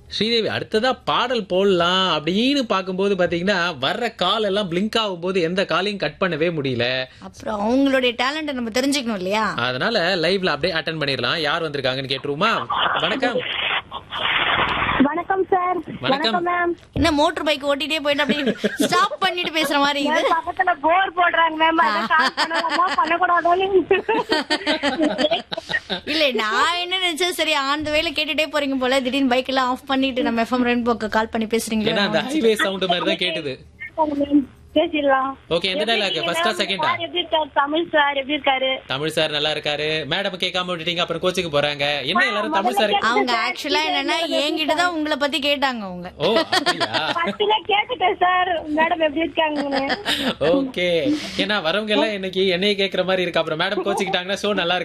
ஸ்ரீதேவி அடுத்ததா பாடல் போடலாம் அப்படின்னு பார்க்கும்போது பாத்தீங்கன்னா வர்ற கால் எல்லாம் பிளிங்க் ஆகும்போது எந்த காலையும் கட் பண்ணவே முடியல அப்புறம் அவங்களுடைய டேலண்ட நம்ம தெரிஞ்சுக்கணும் இல்லையா அதனால லைவ்ல அப்படியே அட்டன் பண்ணிடலாம் யார் வந்திருக்காங்கன்னு கேட்டுருமா வணக்கம் வணக்கம் சார் வணக்கம். மேம் என்ன மோட்டர் பைக் ஓட்டிட்டே போயிட்டு அப்படியே ஸ்டாப் பண்ணிட்டு பேசுற மாதிரி இது பக்கத்துல போர் போடுறாங்க மேம் அதான் கால் பண்ணலாமா பண்ணக்கூடாதுன்னு இல்ல நான் என்ன நினைச்சேன் சரி ஆன் த வேல கேட்டுட்டே போறீங்க போல திடீர்னு பைக் எல்லாம் ஆஃப் பண்ணிட்டு நம்ம எஃப்எம் ரெயின்போக்கு கால் பண்ணி ஏன்னா அந்த பேசுறீங்களா ஹைவே சவுண்ட் மாதிரி தான் கேட்டுது பேசிடலாம் ஓகே எந்த டைலாக் ஃபர்ஸ்டா செகண்டா சார் எப்படி இருக்காரு தமிழ் சார் எப்படி இருக்காரு தமிழ் சார் நல்லா இருக்காரு மேடம் கேட்காம விட்டுட்டீங்க அப்புறம் கோச்சுக்கு போறாங்க என்ன எல்லாரும் தமிழ் சார் அவங்க ஆக்சுவலா என்னன்னா என்கிட்ட தான் உங்களை பத்தி கேட்டாங்க அவங்க ஓ அப்படியா ஃபர்ஸ்ட்ல கேட்டுட்டேன் சார் மேடம் எப்படி இருக்காங்கன்னு ஓகே ஏன்னா வரவங்க எல்லாம் இன்னைக்கு என்னைய கேக்குற மாதிரி இருக்கு அப்புறம் மேடம் கோச்சுக்கிட்டாங்கன்னா ஷோ நல்லா